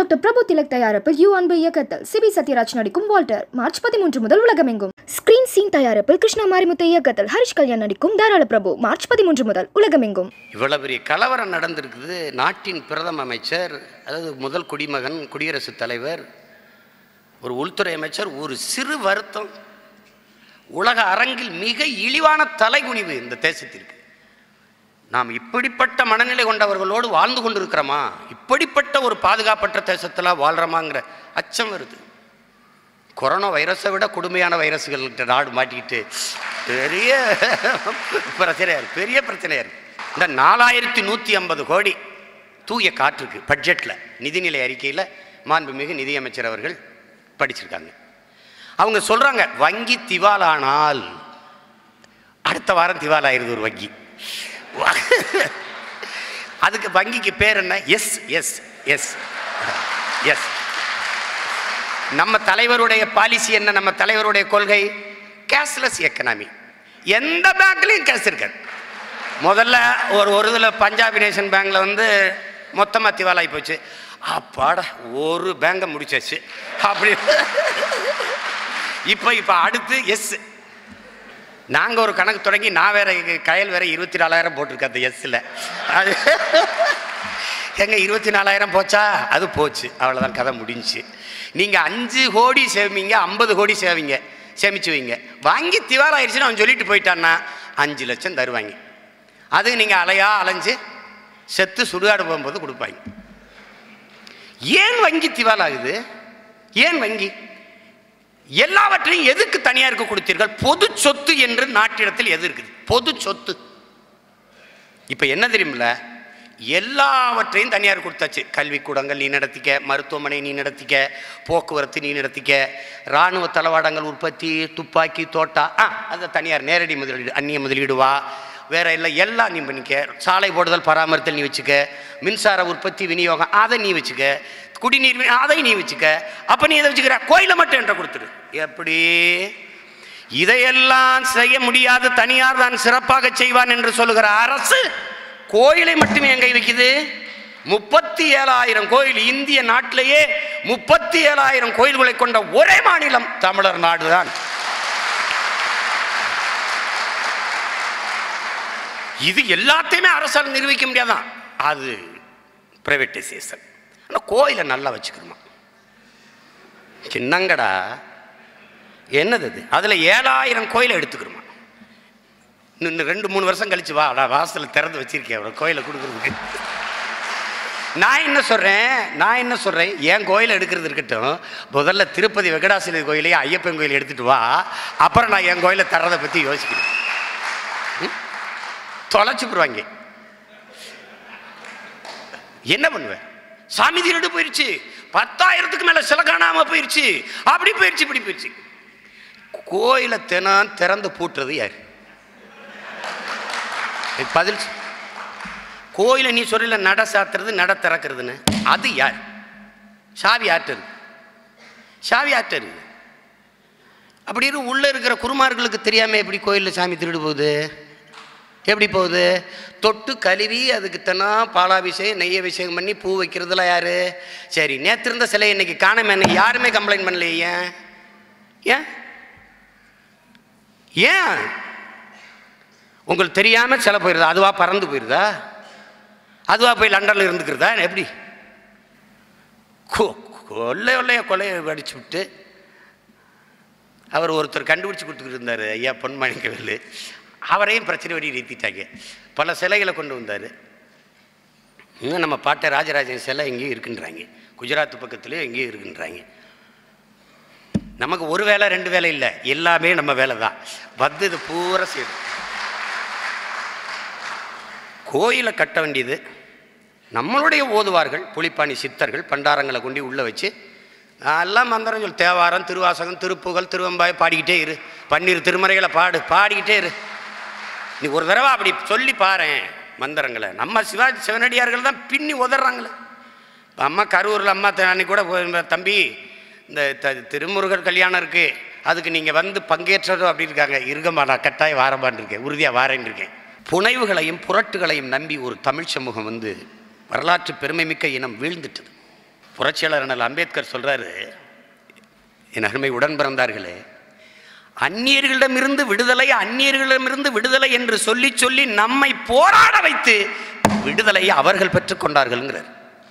Doctor பிரபு திலக் தயாரிப்பில் you அன்பு இயக்கத்தில் சிபி சத்யராஜ் நடிக்கும் வால்டர் மார்ச் பதிமூன்று முதல் உலகமெங்கும் ஸ்கிரீன் சீன் தயாரிப்பில் கிருஷ்ணா மாரிமுத்து இயக்கத்தில் ஹரிஷ் கல்யாண் நடிக்கும் தாராள பிரபு மார்ச் பதிமூன்று முதல் உலகமெங்கும் இவ்வளோ பெரிய கலவரம் நடந்திருக்குது நாட்டின் பிரதம அமைச்சர் அதாவது முதல் குடிமகன் குடியரசுத் தலைவர் ஒரு உள்துறை அமைச்சர் ஒரு சிறு வருத்தம் உலக அரங்கில் மிக இழிவான தலைகுனிவு இந்த தேசத்திற்கு நாம் இப்படிப்பட்ட மனநிலை கொண்டவர்களோடு வாழ்ந்து கொண்டிருக்கிறோமா இப்படிப்பட்ட ஒரு பாதுகாப்பற்ற தேசத்தில் வாழ்கிறோமாங்கிற அச்சம் வருது கொரோனா வைரஸை விட கொடுமையான வைரஸ்கள்கிட்ட நாடு மாட்டிக்கிட்டு பெரிய பிரச்சனையா இருக்கு பெரிய பிரச்சனையா இருக்கு இந்த நாலாயிரத்தி நூற்றி ஐம்பது கோடி தூய காற்றுக்கு பட்ஜெட்டில் நிதிநிலை அறிக்கையில் மாண்புமிகு நிதியமைச்சர் அவர்கள் படிச்சிருக்காங்க அவங்க சொல்கிறாங்க வங்கி திவாலானால் அடுத்த வாரம் திவாலாயிருது ஒரு வங்கி அதுக்கு வங்கிக்கு பேர் என்ன எஸ் எஸ் எஸ் எஸ் நம்ம தலைவருடைய பாலிசி என்ன நம்ம தலைவருடைய கொள்கை கேஷ்லெஸ் எக்கனாமி எந்த பேங்க்லையும் கேஷ் இருக்காது முதல்ல ஒரு ஒரு இதில் பஞ்சாபி நேஷன் பேங்க்ல வந்து மொத்தமாக திவாலாகி போச்சு அப்பாடா ஒரு பேங்கை முடிச்சாச்சு அப்படி இப்போ இப்போ அடுத்து எஸ் நாங்கள் ஒரு கணக்கு தொடங்கி நான் வேற கயல் வேற இருபத்தி நாலாயிரம் போட்டிருக்கேன் அந்த எஸ்ஸில் அது எங்க இருபத்தி நாலாயிரம் போச்சா அது போச்சு அவ்வளோதான் கதை முடிஞ்சுச்சு நீங்கள் அஞ்சு கோடி சேவிங்க ஐம்பது கோடி சேவிங்க சேமிச்சு வைங்க வாங்கி திவால் ஆயிடுச்சுன்னு அவன் சொல்லிட்டு போயிட்டான்னா அஞ்சு லட்சம் தருவாங்க அது நீங்கள் அலையா அலைஞ்சு செத்து சுடுகாடு போகும்போது கொடுப்பாங்க ஏன் வங்கி திவால் ஆகுது ஏன் வங்கி எல்லாவற்றையும் எதுக்கு தனியாருக்கு கொடுத்தீர்கள் பொது சொத்து என்று நாட்டிடத்தில் எது இருக்குது பொது சொத்து இப்போ என்ன தெரியுமில்ல எல்லாவற்றையும் தனியார் கொடுத்தாச்சு கல்விக்கூடங்கள் நீ நடத்திக்க மருத்துவமனை நீ நடத்திக்க போக்குவரத்து நீ நடத்திக்க இராணுவ தளவாடங்கள் உற்பத்தி துப்பாக்கி தோட்டா ஆ அதை தனியார் நேரடி முதலீடு அந்நிய முதலீடு வா வேற இல்லை எல்லாம் நீ பண்ணிக்க சாலை போடுதல் பராமரித்தல் நீ வச்சுக்க மின்சார உற்பத்தி விநியோகம் அதை நீ வச்சுக்க குடிநீர் வி- அதை நீ வச்சுக்க அப்போ நீ எதை வச்சுக்கிற கோயிலை மட்டும் என்ற கொடுத்துரு எப்படி இதையெல்லாம் செய்ய முடியாது தனியார் தான் சிறப்பாக செய்வான் என்று சொல்லுகிற அரசு கோயிலை மட்டுமே எங்க வைக்குது முப்பத்தி ஏழாயிரம் கோயில் இந்திய நாட்டிலேயே முப்பத்தி ஏழாயிரம் கோயில்களை கொண்ட ஒரே மாநிலம் தமிழர் நாடுதான் இது எல்லாத்தையுமே அரசால் நிரூபிக்க முடியாதான் அது பிரைவேட்டைசேஷன் ஆனால் கோயிலை நல்லா வச்சுக்கணுமா சின்னங்கடா என்னது அது அதில் ஏழாயிரம் கோயிலை எடுத்துக்கிறோமா இன்னும் ரெண்டு மூணு வருஷம் கழிச்சு வா நான் வாசலில் திறந்து வச்சிருக்கேன் அவரை கோயிலை கொடுக்குறதுக்கு நான் என்ன சொல்கிறேன் நான் என்ன சொல்கிறேன் என் கோயிலை எடுக்கிறது இருக்கட்டும் முதல்ல திருப்பதி வெங்கடாசலி கோயிலையும் ஐயப்பன் கோயில் எடுத்துட்டு வா அப்புறம் நான் என் கோயிலை தர்றதை பற்றி யோசிக்கிறேன் ம்? தொலைச்சு போடுவாங்க என்ன பண்ணுவேன் சாமி திருடு போயிருச்சு பத்தாயிரத்துக்கு மேல சில காணாம போயிருச்சு அப்படி போயிருச்சு இப்படி போயிருச்சு கோயிலை தினம் திறந்து பூட்டுறது யாரு இதுக்கு பதில் சொல். கோயிலை நீ சொல்லல நட சாத்துறது நட திறக்கிறதுன்னு அது யார் சாவி ஆட்டது சாவி ஆட்டது அப்படி இரு உள்ள இருக்கிற குருமார்களுக்கு தெரியாம எப்படி கோயிலில் சாமி திருடு போகுது எப்படி போகுது தொட்டு கழுவி அதுக்கு தானே பாலாபிஷேகம் நெய் அபிஷேகம் பண்ணி பூ வைக்கிறதுல யாரு சரி நேற்று இருந்த சிலை இன்னைக்கு காணாம இன்னைக்கு யாருமே கம்ப்ளைண்ட் பண்ணலையே ஏன் ஏன் ஏன் உங்களுக்கு தெரியாம சிலை போயிருதா அதுவா பறந்து போயிருதா அதுவா போய் லண்டன்ல இருந்துக்கிறதா எப்படி கொ- கொள்ளை கொள்ளைய கொலையை அடிச்சு விட்டு அவர் ஒருத்தர் கண்டுபிடிச்சு கொடுத்துக்கிட்டு இருந்தார் ஐயா பொன்மாணிக்கவேலு அவரையும் பிரச்சனை வழி நிறுத்திட்டாங்க பல சிலைகளை கொண்டு வந்தார் இன்னும் நம்ம பாட்ட ராஜராஜன் சிலை எங்கேயும் இருக்குன்றாங்க குஜராத் பக்கத்துலேயும் எங்கேயும் இருக்குன்றாங்க நமக்கு ஒரு வேலை ரெண்டு வேலை இல்லை எல்லாமே நம்ம வேலை தான் வந்து இது பூரா செய்யணும் கோயிலை கட்ட வேண்டியது நம்மளுடைய ஓதுவார்கள் புலிப்பாணி சித்தர்கள் பண்டாரங்களை கொண்டு உள்ளே வச்சு எல்லாம் மந்திரம் சொல் தேவாரம் திருவாசகம் திருப்புகழ் திருவம்பாய் பாடிக்கிட்டே இரு பன்னீர் திருமறைகளை பாடு பாடிக்கிட்டே இரு நீ ஒரு தடவை அப்படி சொல்லி பாரேன் மந்திரங்களை நம்ம சிவாஜி சிவனடியார்கள் தான் பின்னி உதறாங்களே இப்ப அம்மா கரூரில் அம்மா த- அன்னைக்கு கூட போய் தம்பி இந்த த- திருமுருகர் கல்யாணம் இருக்குது அதுக்கு நீங்கள் வந்து பங்கேற்றதோ அப்படி இருக்காங்க இருக்கமா நான் கட்டாயம் வாரமான் இருக்கேன் உறுதியாக வாரேன் இருக்கேன் புனைவுகளையும் புரட்டுகளையும் நம்பி ஒரு தமிழ் சமூகம் வந்து வரலாற்று பெருமைமிக்க இனம் வீழ்ந்துட்டது புரட்சியாளர் அண்ணல் அம்பேத்கர் சொல்றாரு என் அருமை உடன் பிறந்தார்களே அந்நியர்களிடமிருந்து விடுதலை அந்நியர்களிடமிருந்து விடுதலை என்று சொல்லி சொல்லி நம்மை போராட வைத்து விடுதலையை அவர்கள் பெற்றுக் கொண்டார்கள்ங்கிறார்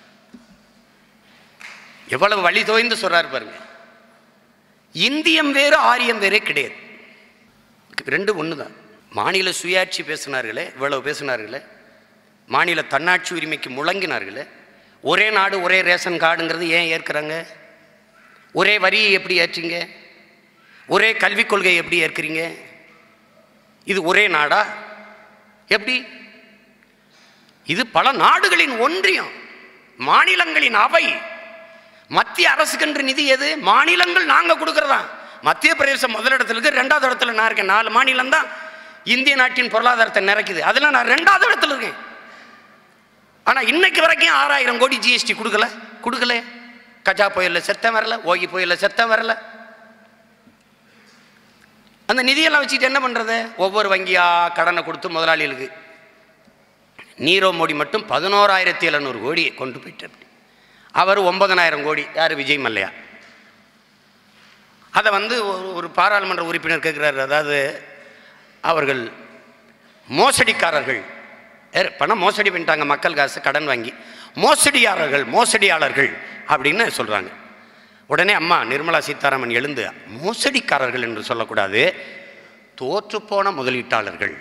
எவ்வளவு வழி தோய்ந்து சொல்றாரு பாருங்க இந்தியம் வேறு ஆரியம் வேறே கிடையாது ரெண்டு ஒன்று தான் மாநில சுயாட்சி பேசினார்களே இவ்வளவு பேசினார்களே மாநில தன்னாட்சி உரிமைக்கு முழங்கினார்களே ஒரே நாடு ஒரே ரேஷன் கார்டுங்கிறது ஏன் ஏற்கிறாங்க ஒரே வரியை எப்படி ஏற்றீங்க ஒரே கல்விக் கொள்கையை எப்படி ஏற்கிறீங்க இது ஒரே நாடா எப்படி இது பல நாடுகளின் ஒன்றியம் மாநிலங்களின் அவை மத்திய அரசுக்கென்று நிதி எது மாநிலங்கள் நாங்க கொடுக்கறதா மத்திய பிரதேசம் முதலிடத்துல இருக்கு ரெண்டாவது இடத்துல நான் இருக்கேன் நாலு மாநிலம் தான் இந்திய நாட்டின் பொருளாதாரத்தை நிறைக்குது அதுல நான் ரெண்டாவது இடத்துல இருக்கேன் ஆனா இன்னைக்கு வரைக்கும் ஆறாயிரம் கோடி ஜிஎஸ்டி கொடுக்கல கொடுக்கல கஜா புயல்ல செத்தம் வரல ஓகி புயல்ல செத்தம் வரல அந்த நிதியெல்லாம் வச்சுட்டு என்ன பண்றது ஒவ்வொரு வங்கியா கடனை கொடுத்து முதலாளிகளுக்கு நீரவ் மோடி மட்டும் பதினோராயிரத்தி எழுநூறு கோடி கொண்டு போயிட்டார் அவர் ஒன்பதனாயிரம் கோடி யார் விஜய் மல்லையா அதை வந்து ஒரு ஒரு பாராளுமன்ற உறுப்பினர் கேட்குறாரு அதாவது அவர்கள் மோசடிக்காரர்கள் ஏ, பணம் மோசடி பண்ணிட்டாங்க மக்கள் காசு கடன் வாங்கி மோசடியாளர்கள் மோசடியாளர்கள் அப்படின்னு சொல்கிறாங்க உடனே அம்மா நிர்மலா சீதாராமன் எழுந்து மோசடிக்காரர்கள் என்று சொல்லக்கூடாது தோற்றுப்போன முதலீட்டாளர்கள்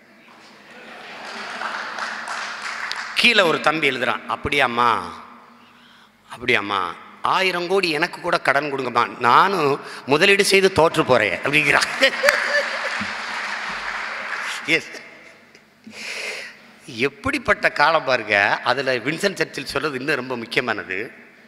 கீழே ஒரு தம்பி எழுதுறான் அப்படியாம்மா அப்படியாம்மா ஆயிரம் கோடி எனக்கு கூட கடன் கொடுங்கம்மா நானும் முதலீடு செய்து தோற்று போறேன் அப்படிங்கிறான் எஸ் எப்படிப்பட்ட காலம் பாருங்க அதில் வின்சென்ட் சர்ச்சில் சொல்றது இன்னும் ரொம்ப முக்கியமானது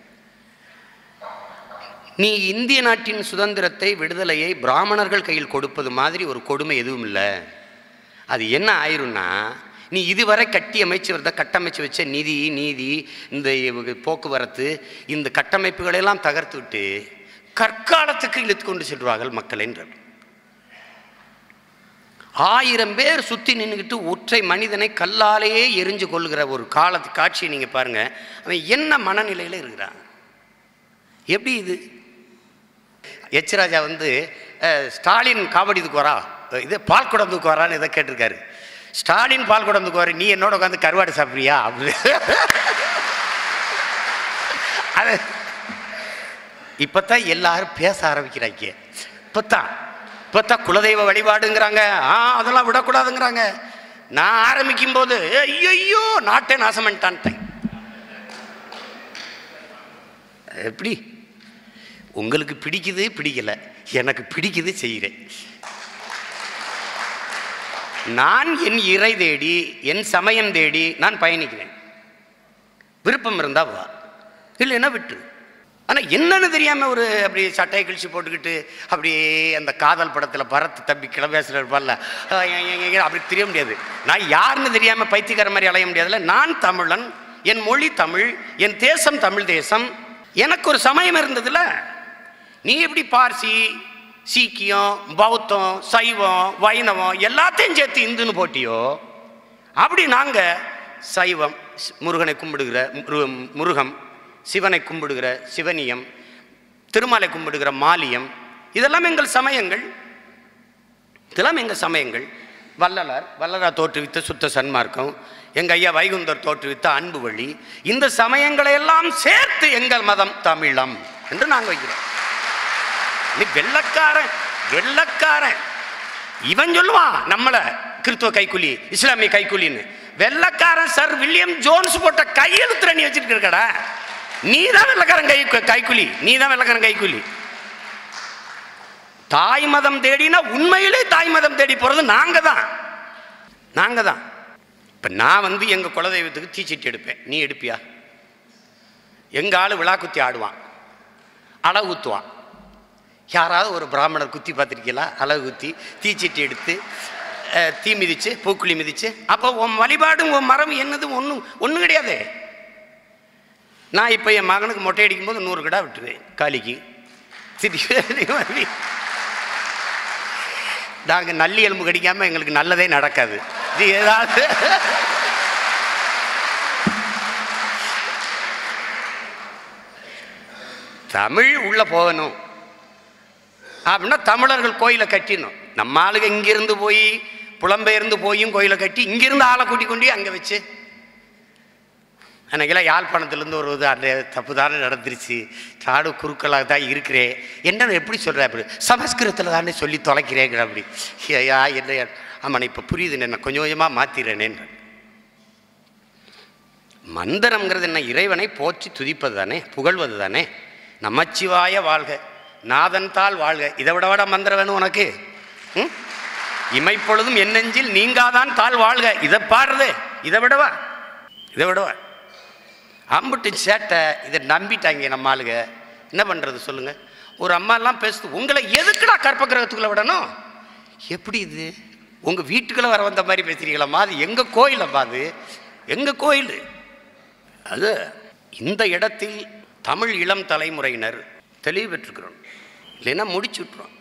நீ இந்திய நாட்டின் சுதந்திரத்தை விடுதலையை பிராமணர்கள் கையில் கொடுப்பது மாதிரி ஒரு கொடுமை எதுவும் இல்லை அது என்ன ஆயிரும்னா நீ இதுவரை கட்டி அமைச்சு வரத கட்டமைச்சு வச்ச நிதி நீதி இந்த போக்குவரத்து இந்த கட்டமைப்புகளெல்லாம் தகர்த்து விட்டு கற்காலத்துக்கு இழுத்து கொண்டு செல்வார்கள் மக்கள் என்றார் ஆயிரம் பேர் சுற்றி நின்றுக்கிட்டு ஒற்றை மனிதனை கல்லாலேயே எரிஞ்சு கொள்ளுகிற ஒரு காலத்து காட்சியை நீங்கள் பாருங்க அவன் என்ன மனநிலையில் இருக்கிறான் எப்படி இது எச் ராஜா வந்து அஹ், ஸ்டாலின் காவடி தூக்குவாரா இது பால் குடம் தூக்குவாரான்னு இதை கேட்டிருக்காரு ஸ்டாலின் பால் குடம் தூக்குவாரு நீ என்னோட உட்காந்து கருவாடு சாப்பிட்றியா அப்படி அது இப்போத்தான் எல்லாரும் பேச ஆரம்பிக்கிறாங்க இப்போத்தான் இப்போத்தான் குலதெய்வ வழிபாடுங்கிறாங்க ஆ அதெல்லாம் விடக்கூடாதுங்கிறாங்க நான் ஆரம்பிக்கும் போது ஐயோ நாட்டை நாசம் பண்ணிட்டான்ட்டேன் எப்படி உங்களுக்கு பிடிக்குது பிடிக்கல எனக்கு பிடிக்குது செய்கிறேன் நான் என் இறை தேடி என் சமயம் தேடி நான் பயணிக்கிறேன் விருப்பம் இருந்தா வா இல்லைன்னா விட்டு ஆனால் என்னன்னு தெரியாமல் ஒரு அப்படி சட்டையை கிழிச்சு போட்டுக்கிட்டு அப்படியே அந்த காதல் படத்தில் பரத் தம்பி கிளம்பேசில் இருப்பார்ல ஆ, ஏ, ஏ, ஏ, அப்படி தெரிய முடியாது நான் யாருன்னு தெரியாமல் பைத்தியக்கார மாதிரி அலைய முடியாதுல்ல நான் தமிழன் என் மொழி தமிழ் என் தேசம் தமிழ் தேசம் எனக்கு ஒரு சமயம் இருந்ததுல நீ எப்படி பார்சி சீக்கியம் பௌத்தம் சைவம் வைணவம் எல்லாத்தையும் சேர்த்து இந்துன்னு போட்டியோ அப்படி நாங்கள் சைவம் ஸ்- முருகனை கும்பிடுகிற முரு- முருகம் சிவனை கும்பிடுகிற சிவனியம் திருமாலை கும்பிடுகிற மாலியம் இதெல்லாம் எங்கள் சமயங்கள் இதெல்லாம் எங்கள் சமயங்கள் வள்ளலார் வள்ளலார் தோற்றுவித்த சுத்த சன்மார்க்கம் எங்கள் ஐயா வைகுந்தர் தோற்றுவித்த அன்பு வழி இந்த சமயங்களை எல்லாம் சேர்த்து எங்கள் மதம் தமிழம் என்று நாங்கள் வைக்கிறோம் நீ வெள்ளக்காரன் வெள்ளக்காரன் இவன் சொல்லுவான் நம்மள கிறிஸ்துவ கைக்கூலி இஸ்லாமிய கைக்கூலின்னு வெள்ளக்காரன் சர் வில்லியம் ஜோன்ஸ் போட்ட கையெழுத்துல நீ வச்சுட்டு இருக்கடா நீ தான் வெள்ளக்காரன் கை கைக்கூலி நீ தான் வெள்ளக்காரன் கைக்கூலி தாய் மதம் தேடினா உண்மையிலே தாய் மதம் தேடி போறது நாங்க தான் நாங்க தான் இப்ப நான் வந்து எங்க குலதெய்வத்துக்கு தீச்சட்டி எடுப்பேன் நீ எடுப்பியா எங்க ஆளு விழா குத்தி ஆடுவான் அளவு ஊத்துவான் யாராவது ஒரு பிராமணர் குத்தி பார்த்துருக்கீங்களா அளவு குத்தி தீச்சட்டி எடுத்து அஹ், தீ மிதிச்சு பூக்குழி மிதிச்சு அப்போ உன் வழிபாடும் உன் மரம் என்னது ஒன்றும் ஒன்றும் கிடையாது நான் இப்போ என் மகனுக்கு மொட்டை அடிக்கும் போது நூறு கடா விட்டுருவேன் காளிக்கு திடீர்னு நாங்கள் நல்லி எலும்பு கடிக்காமல் எங்களுக்கு நல்லதே நடக்காது இது ஏதாவது தமிழ் உள்ள போகணும் அப்படின்னா தமிழர்கள் கோயிலை கட்டிடணும் நம்ம ஆளுங்க இங்கிருந்து போய் புலம்பெயர்ந்து போயும் கோயிலை கட்டி இங்கிருந்து ஆளை கூட்டி கொண்டு போய் அங்கே வச்சு அன்னைக்கெல்லாம் யாழ்ப்பாணத்துலேருந்து ஒரு இது அந்த தப்பு தானே நடந்துருச்சு நாடு குறுக்களாக தான் இருக்கிறேன் என்ன எப்படி சொல்கிற அப்படி சமஸ்கிருதத்தில் தானே சொல்லி தொலைக்கிறேங்கிற அப்படி ஐயா என்ன ஆமாம் இப்போ புரியுது என்ன கொஞ்சம் கொஞ்சமாக மாற்றிடுறேனேன்ற மந்திரம்ங்கிறது என்ன இறைவனை போற்றி துதிப்பது தானே புகழ்வது தானே நமச்சிவாய வாழ்க நாதன் தாள் வாழ்க இதை விட விட மந்திரம் வேணும் உனக்கு ம்? இமைப்பொழுதும் என் நெஞ்சில் நீங்காதான் தாள் வாழ்க இதை பாடுறது இதை விடவா இதை விடவா அம்புட்டு சேட்டை இதை நம்பிட்டாங்க நம்ம ஆளுங்க என்ன பண்ணுறது சொல்லுங்கள் ஒரு அம்மாலாம் பேசுது உங்களை எதுக்குடா கற்ப கிரகத்துக்குள்ள விடணும் எப்படி இது உங்கள் வீட்டுக்குள்ளே வர வந்த மாதிரி பேசுறீங்களாம்மா அது எங்கள் கோயிலம்மா அது எங்கள் கோயில் அது இந்த இடத்தில் தமிழ் இளம் தலைமுறையினர் தெளிவு பெற்றுக்கிறோம் இல்லைன்னா முடிச்சு விட்டுரும்